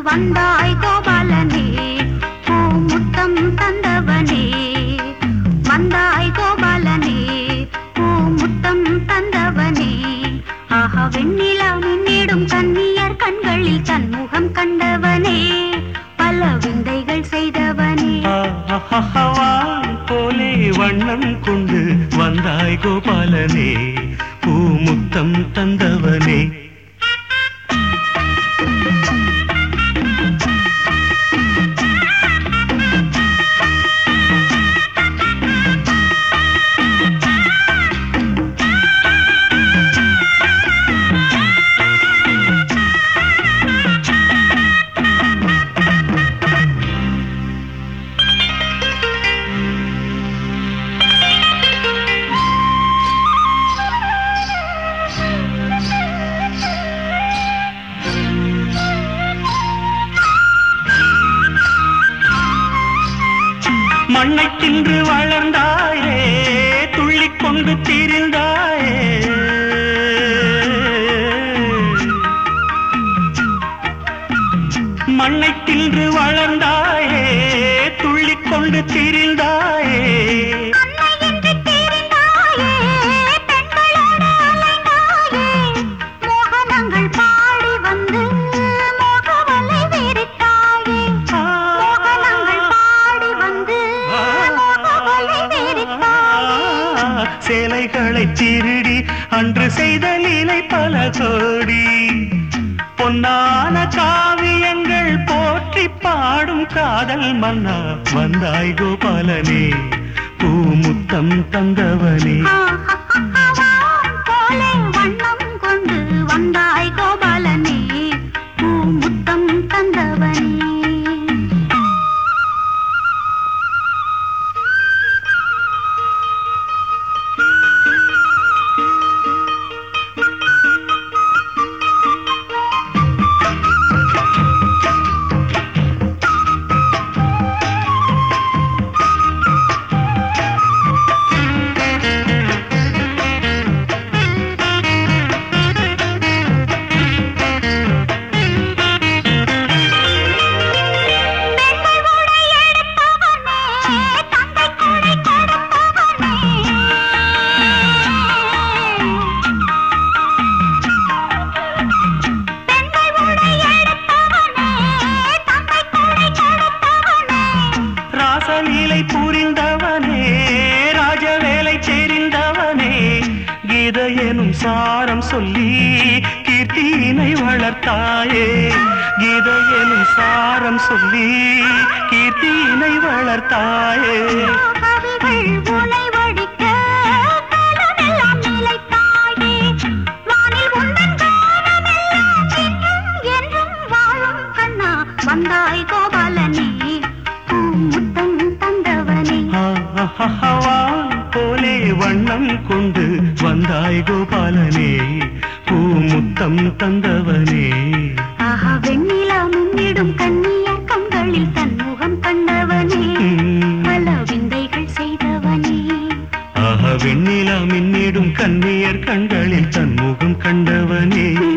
வந்தாய் கோபாலனே பூ முத்தம் தந்தவனே வந்தாய் கோபாலனே பூ முத்தம் தந்தவனே ஆஹா வெண்ணிலா மின்னிடும் கன்னியர் கண்களில் தன்முகம் கண்டவனே பல விந்தைகள் செய்தவனே ஆஹாஹாவான் போலே வண்ணம் கொண்டு வந்தாய் கோபாலனே பூமுத்தம் தந்தவனே மண்ணை தின்று வளர்ந்தாயே துள்ளிக் கொண்டு திரிந்தாயே மண்ணை தின்று வளர்ந்தாயே துள்ளிக் கொண்டு திரிந்தாயே அன்னையின்றி திரிந்தாயே, பெண்களோடு அலைந்தாயே. மோகனங்கள் பாடி வந்து மோகவலை விரித்தாயே. மோகனங்கள் பாடி வந்து மோகவலை விரித்தாயே. சேலைகளை திருடி அன்று செய்த லீலை பல கோடி பொன்னான காவியங்கள் போற்றி பாடும் காதல் மன்னா வந்தாய் கோபாலனே பூமுத்தம் தந்தவனே ஆஹாஹாஹாவான் போலே வண்ணம் கொண்டு வந்தாய் கோபாலனே பூ முத்தம் தந்தவனே பெண்கள் உடை எடுத்தவனே, தந்தை கொடை கொடுத்தவனே. பெண்கள் உடை எடுத்தவனே, தந்தை கொடை கொடுத்தவனே. ராசலீலை புரிந்தவனே ராஜவேலை தெரிந்தவனே கீத எனும் சாரம் சொல்லி கீர்த்தியினை வளர்த்தாயே கீத எனும் சாரம் சொல்லி கீர்த்தியினை வளர்த்தாயே கவிகள் உனை வடிக்க, காலமெல்லாம் நிலைத்தாயே. வானில் உந்தன் கானமெல்லாம் என்றும் என்றும் வாழும் கண்ணா. வந்தாய் கோபாலனே பூ முத்தம் தந்தவனே ஆஹாஹாவான் போலே வண்ணம் கொண்டு வந்தாய் கோபாலனே பூமுத்தம் தந்தவனே ஆஹா வெண்ணிலா முன்னிடும் கண்ணியர் கண்களில் தன்முகம் கண்டவனே உம். பல விந்தைகள் செய்தவனே ஆஹ வெண்ணிலா மின்னிடும் கண்ணியர் கண்களில் தன்முகம் கண்டவனே